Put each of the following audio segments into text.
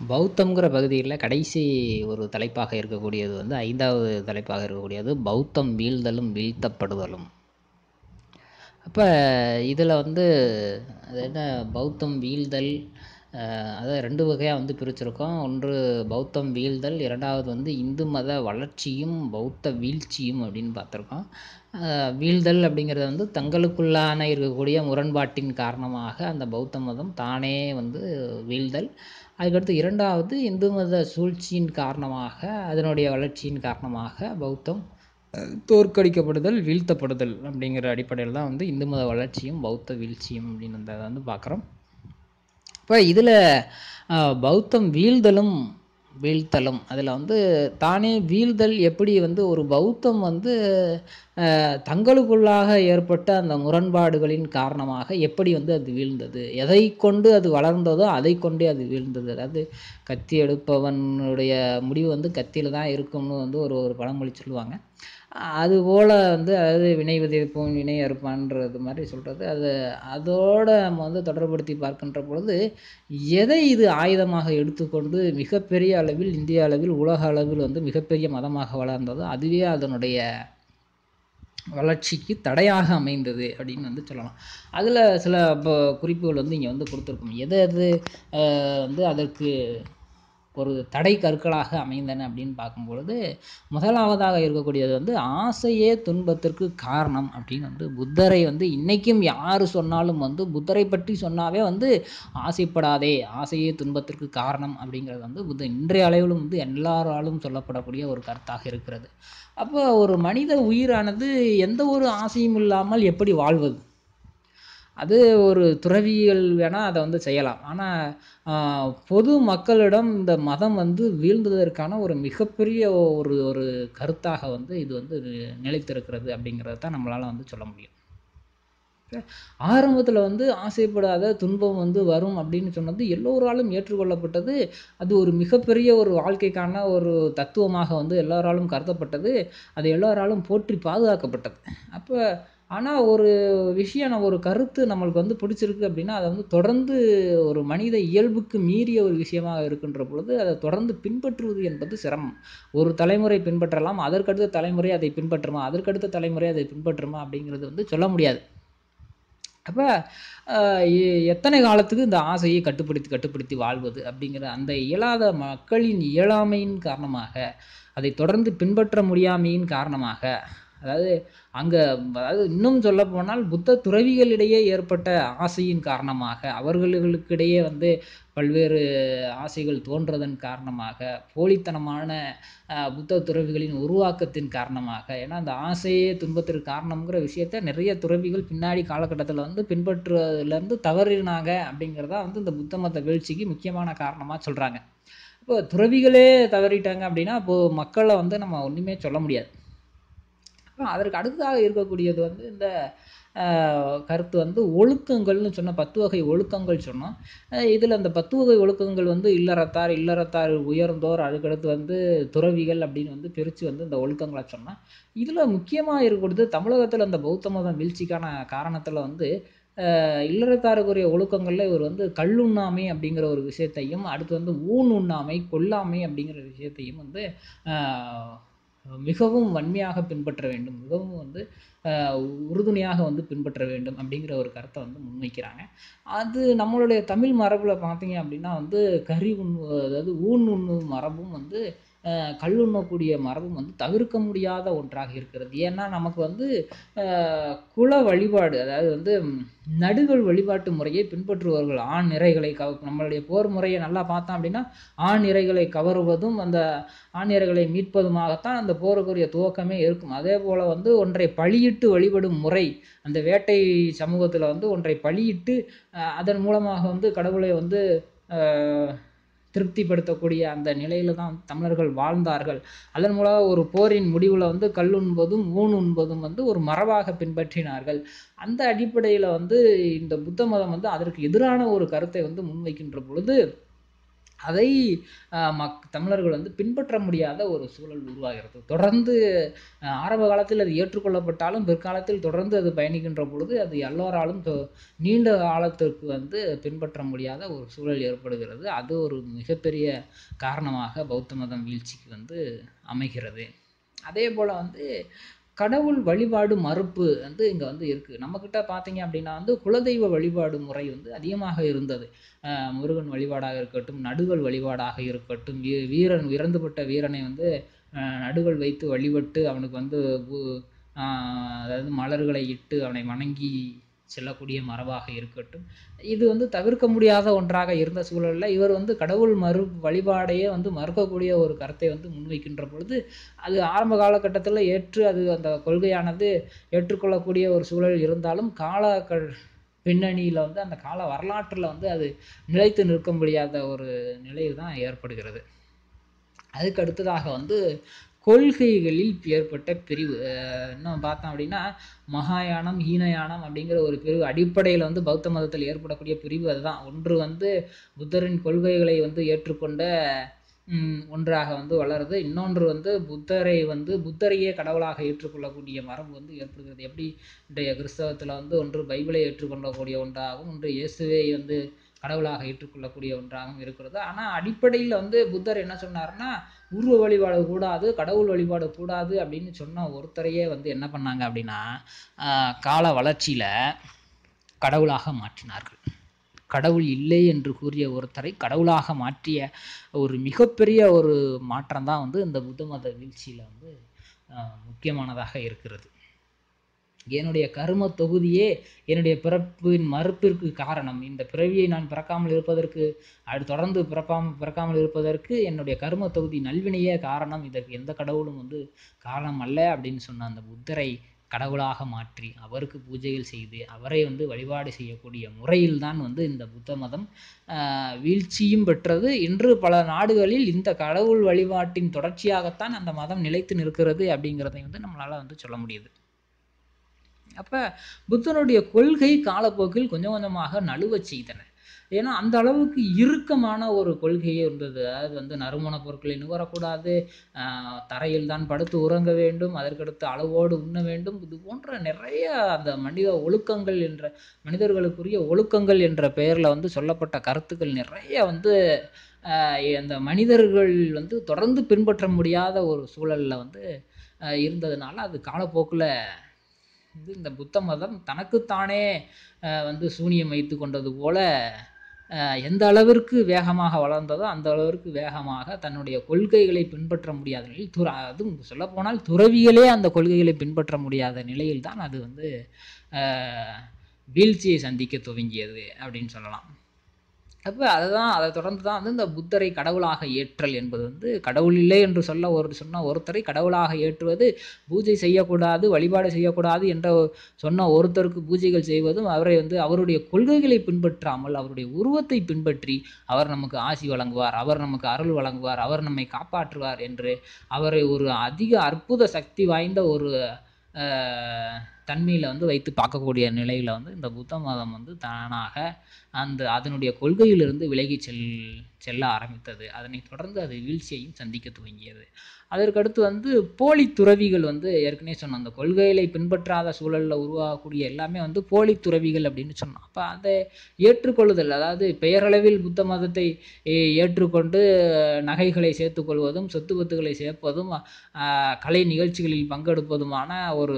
பௌத்தம்ங்கிற பகுதியில் கடைசி ஒரு தலைப்பாக இருக்கக்கூடியது வந்து ஐந்தாவது தலைப்பாக இருக்கக்கூடியது பௌத்தம் வீழ்தலும் வீழ்த்தப்படுதலும் அப்போ இதில் வந்து அது என்ன பௌத்தம் வீழ்தல் அதை ரெண்டு வகையாக வந்து பிரிச்சிருக்கோம் ஒன்று பௌத்தம் வீழ்தல் இரண்டாவது வந்து இந்து மத வளர்ச்சியும் பௌத்த வீழ்ச்சியும் அப்படின்னு பார்த்துருக்கோம் வீழ்தல் அப்படிங்கிறது வந்து தங்களுக்குள்ளான இருக்கக்கூடிய முரண்பாட்டின் காரணமாக அந்த பௌத்த மதம் தானே வந்து வீழ்தல் அதுக்கடுத்து இரண்டாவது இந்து மத சூழ்ச்சியின் காரணமாக அதனுடைய வளர்ச்சியின் காரணமாக பௌத்தம் தோற்கடிக்கப்படுதல் வீழ்த்தப்படுதல் அப்படிங்கிற அடிப்படையில் தான் வந்து இந்து மத வளர்ச்சியும் பௌத்த வீழ்ச்சியும் அப்படின்னு வந்து அதை வந்து பார்க்குறோம் இப்போ இதில் பௌத்தம் வீழ்தலும் வீழ்த்தலும் அதில் வந்து தானே வீழ்தல் எப்படி வந்து ஒரு பௌத்தம் வந்து தங்களுக்குள்ளாக ஏற்பட்ட அந்த முரண்பாடுகளின் காரணமாக எப்படி வந்து அது வீழ்ந்தது எதை கொண்டு அது வளர்ந்ததோ அதை கொண்டே அது வீழ்ந்தது அதாவது கத்தி எடுப்பவனுடைய முடிவு வந்து கத்தியில் தான் இருக்கும்னு வந்து ஒரு ஒரு பழமொழி சொல்லுவாங்க அதுபோல் வந்து அதாவது வினை விதைப்போம் வினை அறுப்பான்றது மாதிரி சொல்கிறது அது அதோட நம்ம வந்து தொடர்படுத்தி பார்க்கின்ற பொழுது எதை இது ஆயுதமாக எடுத்துக்கொண்டு மிகப்பெரிய அளவில் இந்திய அளவில் உலக அளவில் வந்து மிகப்பெரிய மதமாக வளர்ந்ததோ அதுவே அதனுடைய வளர்ச்சிக்கு தடையாக அமைந்தது அப்படின்னு வந்து சொல்லலாம் அதில் சில இப்போ குறிப்புகள் வந்து இங்கே வந்து கொடுத்துருக்கோம் எது எது வந்து அதற்கு ஒரு தடை கற்களாக அமைந்தன அப்படின்னு பார்க்கும்பொழுது முதலாவதாக இருக்கக்கூடியது வந்து ஆசையே துன்பத்திற்கு காரணம் அப்படின்னு வந்து புத்தரை வந்து இன்றைக்கும் யார் சொன்னாலும் வந்து புத்தரை பற்றி சொன்னாவே வந்து ஆசைப்படாதே ஆசையே துன்பத்திற்கு காரணம் அப்படிங்கிறது வந்து புத்த இன்றைய அளவிலும் வந்து எல்லாராலும் சொல்லப்படக்கூடிய ஒரு கருத்தாக இருக்கிறது அப்போ ஒரு மனித உயிரானது எந்த ஒரு ஆசையும் இல்லாமல் எப்படி வாழ்வது அது ஒரு துறவிகள் வேணால் அதை வந்து செய்யலாம் ஆனால் பொது மக்களிடம் இந்த மதம் வந்து வீழ்ந்ததற்கான ஒரு மிகப்பெரிய ஒரு ஒரு கருத்தாக வந்து இது வந்து நிலைத்திருக்கிறது அப்படிங்கிறத தான் நம்மளால் வந்து சொல்ல முடியும் ஆரம்பத்தில் வந்து ஆசைப்படாத துன்பம் வந்து வரும் அப்படின்னு சொன்னது எல்லோராலும் ஏற்றுக்கொள்ளப்பட்டது அது ஒரு மிகப்பெரிய ஒரு வாழ்க்கைக்கான ஒரு தத்துவமாக வந்து எல்லோராலும் கருதப்பட்டது அது எல்லோராலும் போற்றி பாதுகாக்கப்பட்டது அப்போ ஆனால் ஒரு விஷயம் நம்ம ஒரு கருத்து நம்மளுக்கு வந்து பிடிச்சிருக்கு அப்படின்னா அதை வந்து தொடர்ந்து ஒரு மனித இயல்புக்கு மீறிய ஒரு விஷயமாக இருக்கின்ற பொழுது அதை தொடர்ந்து பின்பற்றுவது என்பது சிரமம் ஒரு தலைமுறை பின்பற்றலாம் அதற்கடுத்த தலைமுறை அதை பின்பற்றுமா அதற்கடுத்த தலைமுறை அதை பின்பற்றுமா அப்படிங்கிறது வந்து சொல்ல முடியாது அப்போ எத்தனை காலத்துக்கு இந்த ஆசையை கட்டுப்படுத்தி கட்டுப்படுத்தி வாழ்வது அப்படிங்கிற அந்த இயலாத மக்களின் இயலாமையின் காரணமாக அதை தொடர்ந்து பின்பற்ற முடியாமையின் காரணமாக அதாவது அங்கே அதாவது இன்னும் சொல்ல போனால் புத்த துறவிகளிடையே ஏற்பட்ட ஆசையின் காரணமாக அவர்களுக்கிடையே வந்து பல்வேறு ஆசைகள் தோன்றதன் காரணமாக போலித்தனமான புத்த துறவிகளின் உருவாக்கத்தின் காரணமாக ஏன்னா அந்த ஆசையே துன்பத்திற்கு காரணங்கிற விஷயத்த நிறைய துறவிகள் பின்னாடி காலகட்டத்தில் வந்து பின்பற்றுவதுலேருந்து தவறினாங்க அப்படிங்கிறதா வந்து இந்த புத்த மத வீழ்ச்சிக்கு முக்கியமான காரணமாக சொல்கிறாங்க இப்போ துறவிகளே தவறிட்டாங்க அப்படின்னா அப்போது மக்களை வந்து நம்ம ஒன்றுமே சொல்ல முடியாது அதற்கு அடுத்ததாக இருக்கக்கூடியது வந்து இந்த கருத்து வந்து ஒழுக்கங்கள்னு சொன்ன பத்து வகை ஒழுக்கங்கள் சொன்னோம் இதில் அந்த பத்து வகை ஒழுக்கங்கள் வந்து இல்லறத்தார் இல்லறத்தார் உயர்ந்தோர் அதுக்கடுத்து வந்து துறவிகள் அப்படின்னு வந்து பிரித்து வந்து இந்த ஒழுக்கங்களை சொன்னோம் இதில் முக்கியமாக இருக்கக்கூடியது தமிழகத்தில் அந்த பௌத்த மதம் வீழ்ச்சிக்கான காரணத்தில் வந்து இல்லறத்தாருக்குரிய ஒழுக்கங்களில் இவர் வந்து கல்லுண்ணாமை அப்படிங்கிற ஒரு விஷயத்தையும் அடுத்து வந்து ஊன் உண்ணாமை கொல்லாமை அப்படிங்கிற விஷயத்தையும் வந்து மிகவும் வன்மையாக பின்பற்ற வேண்டும் மிகவும் வந்து உறுதுணையாக வந்து பின்பற்ற வேண்டும் அப்படிங்கிற ஒரு கருத்தை வந்து முன்வைக்கிறாங்க அது நம்மளுடைய தமிழ் மரபில் பார்த்தீங்க அப்படின்னா வந்து கறி உண்ணு அதாவது ஊன் உண்ணும் மரபும் வந்து கல் உண்ணக்கூடிய மரபும் வந்து தவிர்க்க முடியாத ஒன்றாக இருக்கிறது ஏன்னா நமக்கு வந்து குல வழிபாடு அதாவது வந்து நடுகள் வழிபாட்டு முறையை பின்பற்றுபவர்கள் ஆண் நிறைகளை கவ நம்மளுடைய போர் முறையை நல்லா பார்த்தோம் அப்படின்னா ஆண் இறைகளை கவருவதும் அந்த ஆண் இறைகளை மீட்பதுமாகத்தான் அந்த போருக்குரிய துவக்கமே இருக்கும் அதே போல் வந்து ஒன்றை பழியிட்டு வழிபடும் முறை அந்த வேட்டை சமூகத்தில் வந்து ஒன்றை பழியிட்டு அதன் மூலமாக வந்து கடவுளை வந்து திருப்திப்படுத்தக்கூடிய அந்த நிலையில் தான் தமிழர்கள் வாழ்ந்தார்கள் அதன் மூலம் ஒரு போரின் முடிவில் வந்து கல் உண்பதும் ஊன் உண்பதும் வந்து ஒரு மரபாக பின்பற்றினார்கள் அந்த அடிப்படையில் வந்து இந்த புத்த மதம் வந்து அதற்கு எதிரான ஒரு கருத்தை வந்து முன்வைக்கின்ற பொழுது அதை அஹ், மக் தமிழர்கள் வந்து பின்பற்ற முடியாத ஒரு சூழல் உருவாகிறது தொடர்ந்து அஹ், ஆரம்ப காலத்தில் அது ஏற்றுக்கொள்ளப்பட்டாலும் பிற்காலத்தில் தொடர்ந்து அது பயணிக்கின்ற பொழுது அது எல்லோராலும் தொ- நீண்ட காலத்திற்கு வந்து பின்பற்ற முடியாத ஒரு சூழல் ஏற்படுகிறது அது ஒரு மிகப்பெரிய காரணமாக பௌத்த மதம் வீழ்ச்சிக்கு வந்து அமைகிறது அதே போல் வந்து கடவுள் வழிபாடு மறுப்பு வந்து இங்கே வந்து இருக்குது நம்மக்கிட்ட பார்த்தீங்க அப்படின்னா வந்து குலதெய்வ வழிபாடு முறை வந்து அதிகமாக இருந்தது அஹ் முருகன் வழிபாடாக இருக்கட்டும் நடுகள் வழிபாடாக இருக்கட்டும் வீ வீரன் இறந்துபட்ட வீரனை வந்து அஹ் நடுகள் வைத்து வழிபட்டு அவனுக்கு வந்து பூ- ஆஹ் அதாவது மலர்களை இட்டு அவனை வணங்கி செல்லக்கூடிய மரபாக இருக்கட்டும் இது வந்து தவிர்க்க முடியாத ஒன்றாக இருந்த சூழலில் இவர் வந்து கடவுள் மறு வழிபாடையே வந்து மறுக்கக்கூடிய ஒரு கருத்தை வந்து முன்வைக்கின்ற பொழுது அது ஆரம்ப காலகட்டத்தில் ஏற்று அது அந்த கொள்கையானது ஏற்றுக்கொள்ளக்கூடிய ஒரு சூழல் இருந்தாலும் கால க பின்னணியில் வந்து அந்த கால வரலாற்றில் வந்து அது நிலைத்து நிற்க முடியாத ஒரு நிலையில் தான் ஏற்படுகிறது அதுக்கு அடுத்ததாக வந்து கொள்கைகளில் ஏற்பட்ட பிரிவு அஹ் இன்னும் பார்த்தோம் அப்படின்னா மகாயானம் ஹீனயானம் அப்படிங்கிற ஒரு பிரிவு அடிப்படையில் வந்து பௌத்த மதத்தில் ஏற்படக்கூடிய பிரிவு அதுதான் ஒன்று வந்து புத்தரின் கொள்கைகளை வந்து ஏற்றுக்கொண்ட ம், ஒன்றாக வந்து வளருது இன்னொன்று வந்து புத்தரை வந்து புத்தரையே கடவுளாக ஏற்றுக்கொள்ளக்கூடிய மரபு வந்து ஏற்படுகிறது எப்படி இன்றைய கிறிஸ்தவத்தில் வந்து ஒன்று பைபிளை ஏற்றுக்கொள்ளக்கூடிய ஒன்றாகவும் ஒன்று இயேசுவை வந்து கடவுளாக ஏற்றுக்கொள்ளக்கூடிய ஒன்றாகவும் இருக்கிறது ஆனால் அடிப்படையில் வந்து புத்தர் என்ன சொன்னாருன்னா உருவ வழிபாடு கூடாது கடவுள் வழிபாடு கூடாது அப்படின்னு சொன்ன ஒருத்தரையே வந்து என்ன பண்ணாங்க அப்படின்னா ஆஹ் கால வளர்ச்சியில் கடவுளாக மாற்றினார்கள் கடவுள் இல்லை என்று கூறிய ஒருத்தரை கடவுளாக மாற்றிய ஒரு மிகப்பெரிய ஒரு மாற்றம் தான் வந்து இந்த புத்த மத வீழ்ச்சியில் வந்து ஆஹ் முக்கியமானதாக இருக்கிறது என்னுடைய கர்ம தொகுதியே என்னுடைய பிறப்பின் மறுப்பிற்கு காரணம் இந்த பிறவியை நான் பிறக்காமல் இருப்பதற்கு அது தொடர்ந்து பிறப்பாமல் பிறக்காமல் இருப்பதற்கு என்னுடைய கர்ம தொகுதி நல்வினையே காரணம் இதற்கு எந்த கடவுளும் வந்து காரணம் அல்ல அப்படின்னு சொன்ன அந்த புத்தரை கடவுளாக மாற்றி அவருக்கு பூஜைகள் செய்து அவரை வந்து வழிபாடு செய்யக்கூடிய முறையில்தான் வந்து இந்த புத்த மதம் ஆஹ், வீழ்ச்சியும் பெற்றது இன்று பல நாடுகளில் இந்த கடவுள் வழிபாட்டின் தொடர்ச்சியாகத்தான் அந்த மதம் நிலைத்து நிற்கிறது அப்படிங்கிறதை வந்து நம்மளால் வந்து சொல்ல முடியுது அப்போ புத்தனுடைய கொள்கை காலப்போக்கில் கொஞ்சம் கொஞ்சமாக நழுவச் செய்தன ஏன்னா அந்த அளவுக்கு இறுக்கமான ஒரு கொள்கையே இருந்தது அதாவது வந்து நறுமணப் பொருட்களை நுகரக்கூடாது ஆஹ் தரையில் தான் படுத்து உறங்க வேண்டும் அதற்கடுத்து அளவோடு உண்ண வேண்டும் இது போன்ற நிறைய அந்த மனித ஒழுக்கங்கள் என்ற மனிதர்களுக்குரிய ஒழுக்கங்கள் என்ற பெயரில் வந்து சொல்லப்பட்ட கருத்துக்கள் நிறைய வந்து ஆஹ் அந்த மனிதர்கள் வந்து தொடர்ந்து பின்பற்ற முடியாத ஒரு சூழலில் வந்து ஆஹ் இருந்ததுனால அது காலப்போக்கில் வந்து இந்த புத்த மதம் தனக்குத்தானே ஆஹ் வந்து சூனியம் வைத்து கொண்டது போல ஆஹ் எந்த அளவிற்கு வேகமாக வளர்ந்ததோ அந்த அளவிற்கு வேகமாக தன்னுடைய கொள்கைகளை பின்பற்ற முடியாத நிலையில் துற அதுவும் சொல்லப்போனால் துறவிகளே அந்த கொள்கைகளை பின்பற்ற முடியாத நிலையில் தான் அது வந்து ஆஹ் வீழ்ச்சியை சந்திக்க துவங்கியது அப்படின்னு சொல்லலாம் அப்போ அதுதான் அதை தொடர்ந்து தான் வந்து இந்த புத்தரை கடவுளாக ஏற்றல் என்பது வந்து கடவுள் இல்லை என்று சொல்ல ஒரு சொன்ன ஒருத்தரை கடவுளாக ஏற்றுவது பூஜை செய்யக்கூடாது வழிபாடு செய்யக்கூடாது என்ற சொன்ன ஒருத்தருக்கு பூஜைகள் செய்வதும் அவரை வந்து அவருடைய கொள்கைகளை பின்பற்றாமல் அவருடைய உருவத்தை பின்பற்றி அவர் நமக்கு ஆசி வழங்குவார் அவர் நமக்கு அருள் வழங்குவார் அவர் நம்மை காப்பாற்றுவார் என்று அவரை ஒரு அதிக அற்புத சக்தி வாய்ந்த ஒரு தன்மையில் வந்து வைத்து பார்க்கக்கூடிய நிலையில் வந்து இந்த புத்த மதம் வந்து தானாக அந்த அதனுடைய கொள்கையிலிருந்து விலகி செல் செல்ல ஆரம்பித்தது அதனைத் தொடர்ந்து அது வீழ்ச்சியையும் சந்திக்க துவங்கியது அதற்கடுத்து வந்து போலி துறவிகள் வந்து ஏற்கனவே சொன்னோம் அந்த கொள்கைகளை பின்பற்றாத சூழலில் உருவாகக்கூடிய எல்லாமே வந்து போலி துறவிகள் அப்படின்னு சொன்னோம் அப்போ அதை ஏற்றுக்கொள்ளுதல் அதாவது பெயரளவில் புத்த மதத்தை ஏ- ஏற்றுக்கொண்டு நகைகளை சேர்த்துக்கொள்வதும் சொத்து பத்துகளை சேர்ப்பதும் ஆஹ், கலை நிகழ்ச்சிகளில் பங்கெடுப்பதுமான ஒரு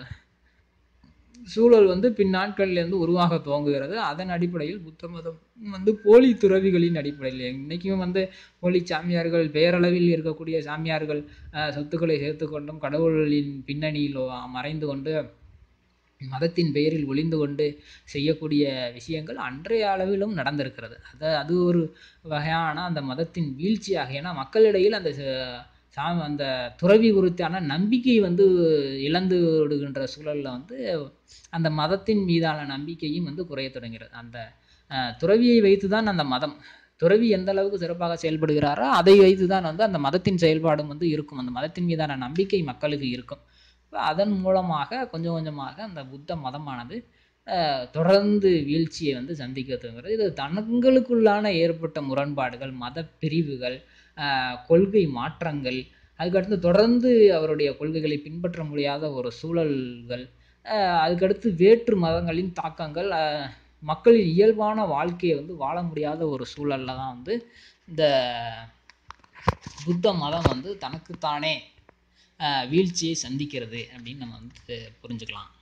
சூழல் வந்து பின்னாட்களிலிருந்து உருவாக துவங்குகிறது அதன் அடிப்படையில் புத்த மதம் வந்து போலி துறவிகளின் அடிப்படையில் இன்றைக்கும் வந்து போலி சாமியார்கள் பெயரளவில் இருக்கக்கூடிய சாமியார்கள் ஆஹ், சொத்துக்களை சேர்த்து கொண்டும் கடவுளின் பின்னணியில் மறைந்து கொண்டு மதத்தின் பெயரில் ஒளிந்து கொண்டு செய்யக்கூடிய விஷயங்கள் அன்றைய அளவிலும் நடந்திருக்கிறது அது அது ஒரு வகையான அந்த மதத்தின் வீழ்ச்சியாக ஏன்னா மக்களிடையில் அந்த ச- சா அந்த துறவி குறித்தான நம்பிக்கை வந்து இழந்து விடுகின்ற சூழலில் வந்து அந்த மதத்தின் மீதான நம்பிக்கையும் வந்து குறையத் தொடங்கிறது அந்த அஹ், துறவியை வைத்து தான் அந்த மதம் துறவி எந்த அளவுக்கு சிறப்பாக செயல்படுகிறாரோ அதை வைத்து தான் வந்து அந்த மதத்தின் செயல்பாடும் வந்து இருக்கும் அந்த மதத்தின் மீதான நம்பிக்கை மக்களுக்கு இருக்கும் இப்ப அதன் மூலமாக கொஞ்சம் கொஞ்சமாக அந்த புத்த மதமானது அஹ், தொடர்ந்து வீழ்ச்சியை வந்து சந்திக்க துவங்குறது இது தங்களுக்குள்ளான ஏற்பட்ட முரண்பாடுகள் மத பிரிவுகள் அஹ், கொள்கை மாற்றங்கள் அதுக்கடுத்து தொடர்ந்து அவருடைய கொள்கைகளை பின்பற்ற முடியாத ஒரு சூழல்கள் அஹ், அதுக்கடுத்து வேற்று மதங்களின் தாக்கங்கள் அஹ், மக்களின் இயல்பான வாழ்க்கையை வந்து வாழ முடியாத ஒரு சூழல்ல தான் வந்து இந்த புத்த மதம் வந்து தனக்குத்தானே அஹ், வீழ்ச்சியை சந்திக்கிறது அப்படின்னு நம்ம வந்து புரிஞ்சுக்கலாம்